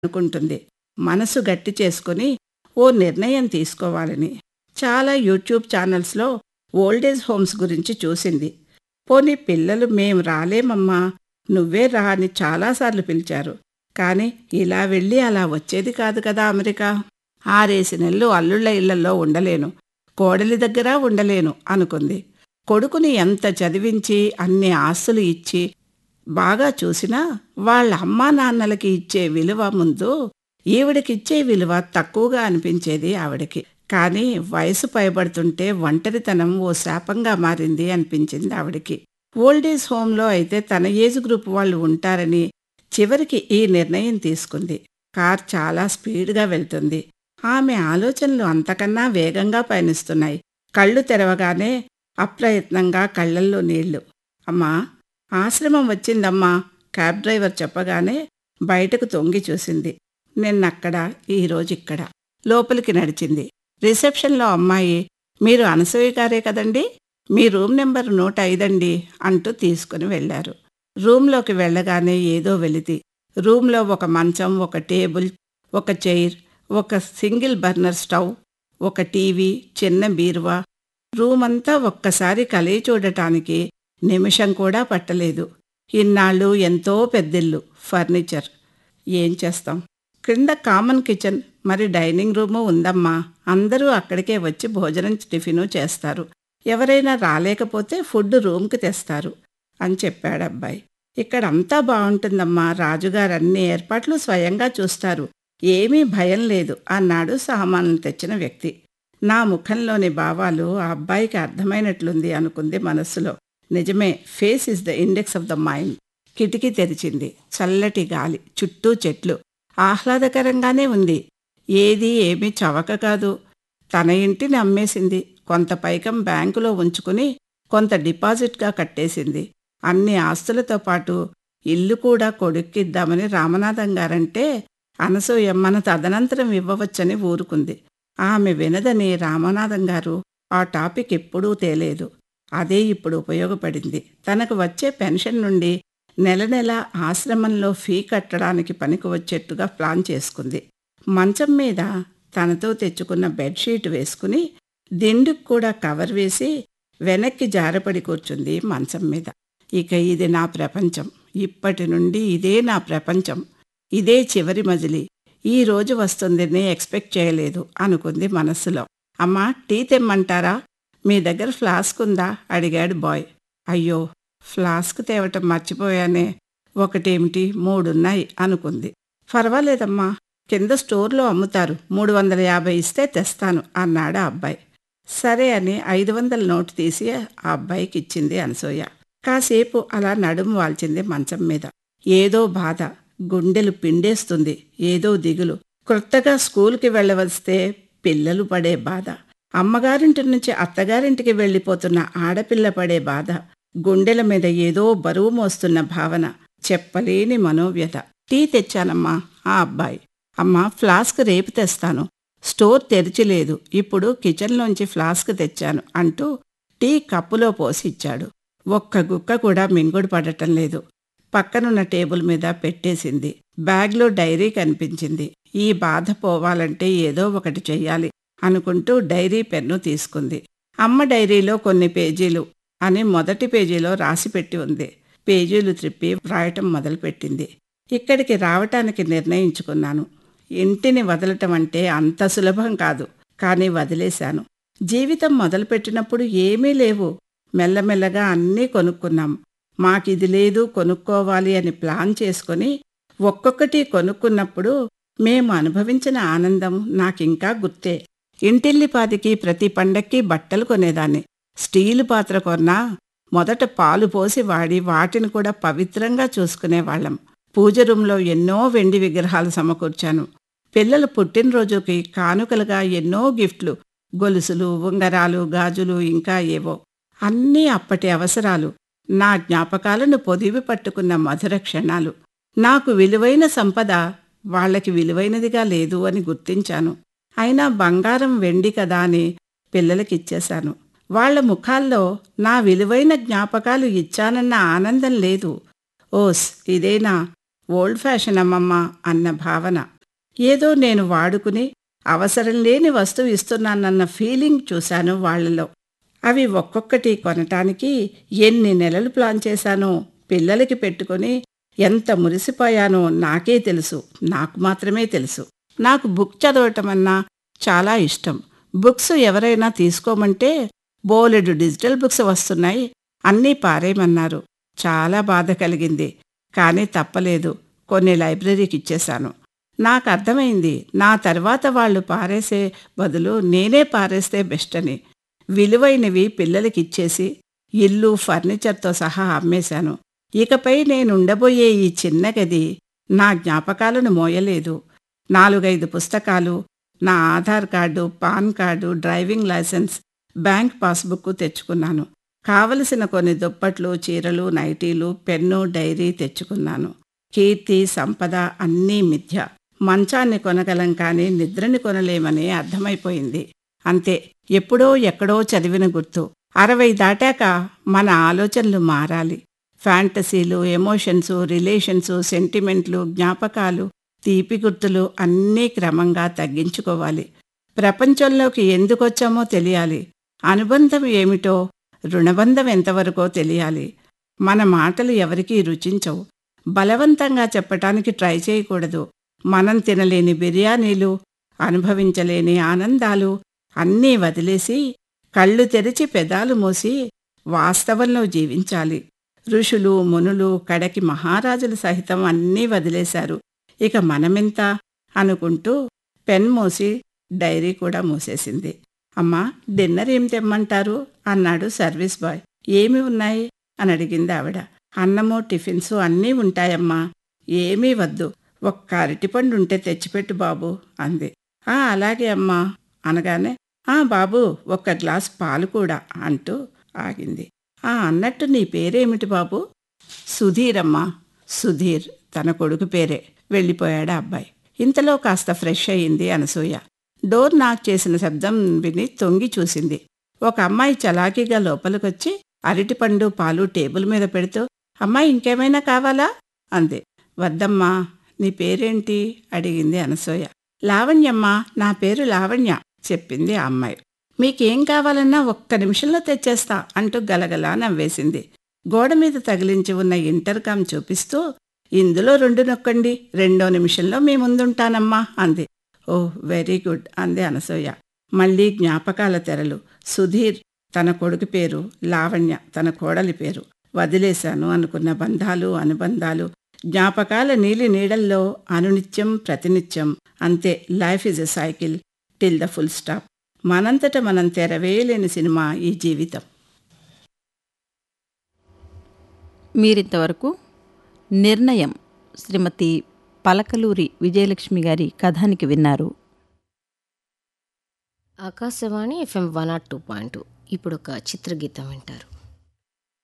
అనుకుంటుంది మనసు గట్టి చేసుకుని ఓ నిర్ణయం తీసుకోవాలని చాలా యూట్యూబ్ ఛానల్స్లో ఓల్డేజ్ హోమ్స్ గురించి చూసింది పోనీ పిల్లలు మేం రాలేమమ్మా నువ్వే రా అని చాలాసార్లు పిలిచారు కానీ ఇలా వెళ్ళి అలా వచ్చేది కాదు కదా అమెరికా ఆరేసి నెలలు అల్లుళ్ళ ఇళ్లలో ఉండలేను కోడలి దగ్గర ఉండలేను అనుకుంది కొడుకుని ఎంత చదివించి అన్ని ఆస్తులు ఇచ్చి బాగా చూసినా వాళ్ళ అమ్మా నాన్నలకి ఇచ్చే విలువ ముందు ఈవిడికిచ్చే విలువ తక్కువగా అనిపించేది ఆవిడకి కానీ వయసు పైబడుతుంటే ఒంటరితనం ఓ శాపంగా మారింది అనిపించింది ఆవిడకి ఓల్డేజ్ హోంలో అయితే తన ఏజ్ గ్రూప్ వాళ్ళు ఉంటారని చివరికి ఈ నిర్ణయం తీసుకుంది కార్ చాలా స్పీడ్గా వెళ్తుంది ఆమె ఆలోచనలు అంతకన్నా వేగంగా పయనిస్తున్నాయి కళ్ళు తెరవగానే అప్రయత్నంగా కళ్ళల్లో నీళ్లు అమ్మా ఆశ్రమం వచ్చిందమ్మా క్యాబ్ డ్రైవర్ చెప్పగానే బయటకు తొంగి చూసింది నిన్నక్కడ ఈరోజు ఇక్కడ లోపలికి నడిచింది రిసెప్షన్లో అమ్మాయి మీరు అనసూయ గారే కదండి మీ రూమ్ నెంబర్ నూట ఐదండి అంటూ తీసుకుని వెళ్లారు రూమ్లోకి వెళ్ళగానే ఏదో వెలితి రూమ్లో ఒక మంచం ఒక టేబుల్ ఒక చైర్ ఒక సింగిల్ బర్నర్ స్టవ్ ఒక టీవీ చిన్న బీరువా రూమ్ అంతా ఒక్కసారి కలయి చూడటానికి నిమిషం కూడా పట్టలేదు ఇన్నాళ్ళు ఎంతో పెద్దిల్లు ఫర్నిచర్ ఏం చేస్తాం క్రింద కామన్ కిచెన్ మరి డైనింగ్ రూము ఉందమ్మా అందరూ అక్కడికే వచ్చి భోజనం టిఫిను చేస్తారు ఎవరైనా రాలేకపోతే ఫుడ్ రూమ్కి తెస్తారు అని చెప్పాడు అబ్బాయి ఇక్కడ అంతా బాగుంటుందమ్మా రాజుగారు అన్ని ఏర్పాట్లు స్వయంగా చూస్తారు ఏమీ భయం లేదు అన్నాడు సామాన్లు తెచ్చిన వ్యక్తి నా ముఖంలోని భావాలు ఆ అబ్బాయికి అర్థమైనట్లుంది అనుకుంది మనస్సులో నిజమే face is the index of the mind కిటికీ తెరిచింది చల్లటి గాలి చుట్టూ చెట్లు ఆహ్లాదకరంగానే ఉంది ఏది ఏమీ చవక కాదు తన ఇంటిని అమ్మేసింది కొంత పైకం బ్యాంకులో ఉంచుకుని కొంత డిపాజిట్గా కట్టేసింది అన్ని ఆస్తులతో పాటు ఇల్లు కూడా కొడుక్కిద్దామని రామనాథం గారంటే అనసూయ మన తదనంతరం ఇవ్వవచ్చని ఊరుకుంది ఆమె వినదని రామనాథం గారు ఆ టాపిక్ ఎప్పుడూ తేలేదు అదే ఇప్పుడు ఉపయోగపడింది తనకు వచ్చే పెన్షన్ నుండి నెల నెల ఆశ్రమంలో ఫీ కట్టడానికి పనికి వచ్చేట్టుగా ప్లాన్ చేసుకుంది మంచం మీద తనతో తెచ్చుకున్న బెడ్షీట్ వేసుకుని దిండుకు కూడా కవర్ వేసి వెనక్కి జారపడి కూర్చుంది మంచం మీద ఇక ఇది నా ప్రపంచం ఇప్పటి నుండి ఇదే నా ప్రపంచం ఇదే చివరి మజిలీ ఈ రోజు వస్తుందని ఎక్స్పెక్ట్ చేయలేదు అనుకుంది మనస్సులో అమ్మా టీ తెమ్మంటారా మీ దగ్గర ఫ్లాస్క్ ఉందా అడిగాడు బాయ్ అయ్యో ఫ్లాస్క్ తేవటం మర్చిపోయానే ఒకటేమిటి మూడున్నాయి అనుకుంది పర్వాలేదమ్మా కింద స్టోర్లో అమ్ముతారు మూడు వందల యాభై ఇస్తే తెస్తాను అన్నాడు ఆ అబ్బాయి సరే అని ఐదు వందల నోటు తీసి ఆ అబ్బాయికి ఇచ్చింది అనసూయ కాసేపు అలా నడుము వాల్చింది మంచం మీద ఏదో బాధ గుండెలు పిండేస్తుంది ఏదో దిగులు క్రొత్తగా స్కూల్కి వెళ్ళవస్తే పిల్లలు పడే బాధ అమ్మగారింటి నుంచి అత్తగారింటికి వెళ్ళిపోతున్న ఆడపిల్ల పడే బాధ గుండెల మీద ఏదో బరువు మోస్తున్న భావన చెప్పలేని మనోవ్యత టీ తెచ్చానమ్మా ఆ అబ్బాయి అమ్మా ఫ్లాస్క్ రేపు తెస్తాను స్టోర్ తెరిచిలేదు ఇప్పుడు కిచెన్లోంచి ఫ్లాస్క్ తెచ్చాను అంటూ టీ కప్పులో పోసి ఇచ్చాడు ఒక్క గుక్క కూడా మింగుడు పడటం లేదు పక్కనున్న టేబుల్ మీద పెట్టేసింది బ్యాగ్లో డైరీ కనిపించింది ఈ బాధ పోవాలంటే ఏదో ఒకటి చెయ్యాలి అనుకుంటూ డైరీ పెన్ను తీసుకుంది అమ్మ డైరీలో కొన్ని పేజీలు అని మొదటి పేజీలో రాసిపెట్టి ఉంది పేజీలు త్రిప్పి వ్రాయటం మొదలుపెట్టింది ఇక్కడికి రావటానికి నిర్ణయించుకున్నాను ఇంటిని వదలటం అంటే అంత సులభం కాదు కానీ వదిలేశాను జీవితం మొదలుపెట్టినప్పుడు ఏమీ లేవు మెల్లమెల్లగా అన్నీ కొనుక్కున్నాం మాకిది లేదు కొనుక్కోవాలి అని ప్లాన్ చేసుకొని ఒక్కొక్కటి కొనుక్కున్నప్పుడు మేము అనుభవించిన ఆనందం నాకింకా గుర్తే ఇంటిల్లిపాదికి ప్రతి పండక్కి బట్టలు కొనేదాన్ని స్టీలు పాత్ర కొన్నా మొదట పాలు పోసి వాడి వాటిని కూడా పవిత్రంగా చూసుకునేవాళ్ళం పూజ రూంలో ఎన్నో వెండి విగ్రహాలు సమకూర్చాను పిల్లల పుట్టినరోజుకి కానుకలుగా ఎన్నో గిఫ్ట్లు గొలుసులు ఉంగరాలు గాజులు ఇంకా ఏవో అన్నీ అప్పటి అవసరాలు నా జ్ఞాపకాలను పొదివి పట్టుకున్న మధుర క్షణాలు నాకు విలువైన సంపద వాళ్ళకి విలువైనదిగా లేదు అని గుర్తించాను అయినా బంగారం వెండి కదా అని పిల్లలకిచ్చేశాను వాళ్ల ముఖాల్లో నా విలువైన జ్ఞాపకాలు ఇచ్చానన్న ఆనందం లేదు ఓస్ ఇదేనా ఓల్డ్ ఫ్యాషన్ అమ్మమ్మ అన్న భావన ఏదో నేను వాడుకుని అవసరం లేని వస్తువు ఇస్తున్నానన్న ఫీలింగ్ చూశాను వాళ్లలో అవి ఒక్కొక్కటి కొనటానికి ఎన్ని నెలలు ప్లాన్ చేశానో పిల్లలకి పెట్టుకొని ఎంత మురిసిపోయానో నాకే తెలుసు నాకు మాత్రమే తెలుసు నాకు బుక్ చదవటమన్నా చాలా ఇష్టం బుక్స్ ఎవరైనా తీసుకోమంటే బోలెడు డిజిటల్ బుక్స్ వస్తున్నాయి అన్నీ పారేయమన్నారు చాలా బాధ కలిగింది కానీ తప్పలేదు కొన్ని లైబ్రరీకి ఇచ్చేశాను నాకు అర్థమైంది నా తర్వాత వాళ్ళు పారేసే బదులు నేనే పారేస్తే బెస్ట్ అని విలువైనవి పిల్లలకి ఇచ్చేసి ఇల్లు ఫర్నిచర్తో సహా అమ్మేశాను ఇకపై నేనుండబోయే ఈ చిన్న గది నా జ్ఞాపకాలను మోయలేదు నాలుగైదు పుస్తకాలు నా Aadhaar card PAN card driving licence bank passbook తెచ్చుకున్నాను కావలసిన కొన్ని దుప్పట్లు చీరలు నైటీలు పెన్ను డైరీ తెచ్చుకున్నాను కీర్తి సంపద అన్నీ మిథ్య మంచాన్ని కొనగలం కానీ నిద్రని కొనలేమని అర్థమైపోయింది అంతే ఎప్పుడో ఎక్కడో చదివిన గుర్తు అరవై దాటాక మన ఆలోచనలు మారాలి ఫ్యాంటసీలు ఎమోషన్స్ రిలేషన్స్ సెంటిమెంట్లు జ్ఞాపకాలు తీపి గుర్తులు అన్నీ క్రమంగా తగ్గించుకోవాలి ప్రపంచంలోకి ఎందుకొచ్చామో తెలియాలి అనుబంధం ఏమిటో రుణబంధం ఎంతవరకో తెలియాలి మన మాటలు ఎవరికీ రుచించవు బలవంతంగా చెప్పటానికి ట్రై చేయకూడదు మనం తినలేని బిర్యానీలు అనుభవించలేని ఆనందాలు అన్నీ వదిలేసి కళ్ళు తెరిచి పెదాలు మూసి వాస్తవంలో జీవించాలి ఋషులు మునులు కడకి మహారాజులు సహితం అన్నీ వదిలేశారు ఇక మనమెంత అనుకుంటూ పెన్ మూసి డైరీ కూడా మూసేసింది అమ్మా డిన్నర్ ఏం తెమ్మంటారు అన్నాడు సర్వీస్ బాయ్ ఏమి ఉన్నాయి అని అడిగింది ఆవిడ అన్నము టిఫిన్స్ అన్నీ ఉంటాయమ్మా ఏమీ వద్దు ఒక్క అరటిపండు ఉంటే తెచ్చిపెట్టు బాబు అంది ఆ అలాగే అమ్మా అనగానే ఆ బాబు ఒక్క గ్లాస్ పాలు కూడా అంటూ ఆగింది ఆ అన్నట్టు నీ పేరేమిటి బాబు సుధీర్ అమ్మా సుధీర్ తన కొడుకు పేరే వెళ్ళిపోయాడు అబ్బాయి ఇంతలో కాస్త ఫ్రెష్ అయింది అనసూయ డోర్ నాక్ చేసిన శబ్దం విని తొంగి చూసింది ఒక అమ్మాయి చలాకీగా లోపలికొచ్చి అరటిపండు పాలు టేబుల్ మీద పెడుతూ అమ్మాయి ఇంకేమైనా కావాలా అంది వద్దమ్మా నీ పేరేంటి అడిగింది అనసూయ లావణ్యమ్మ నా పేరు లావణ్య చెప్పింది ఆ అమ్మాయి మీకేం కావాలన్నా ఒక్క నిమిషంలో తెచ్చేస్తా అంటూ గలగలా నవ్వేసింది గోడ మీద తగిలించి ఉన్న ఇంటర్కామ్ చూపిస్తూ ఇందులో రెండు నొక్కండి రెండో నిమిషంలో మీ ముందుంటానమ్మా అంది ఓ వెరీ గుడ్ అంది అనసూయ మళ్ళీ జ్ఞాపకాల తెరలు సుధీర్ తన కొడుకు పేరు లావణ్య తన కోడలి పేరు వదిలేశాను అనుకున్న బంధాలు అనుబంధాలు జ్ఞాపకాల నీలి నీడల్లో అనునిత్యం ప్రతినిత్యం అంతే life is a cycle till the full stop మనంతట మనం తెరవేయలేని సినిమా ఈ జీవితం మీరింతవరకు నిర్ణయం శ్రీమతి పలకలూరి విజయలక్ష్మి గారి కథానికి విన్నారు Akashvani FM one nought two point two ఇప్పుడు ఒక చిత్రగీతం వింటారు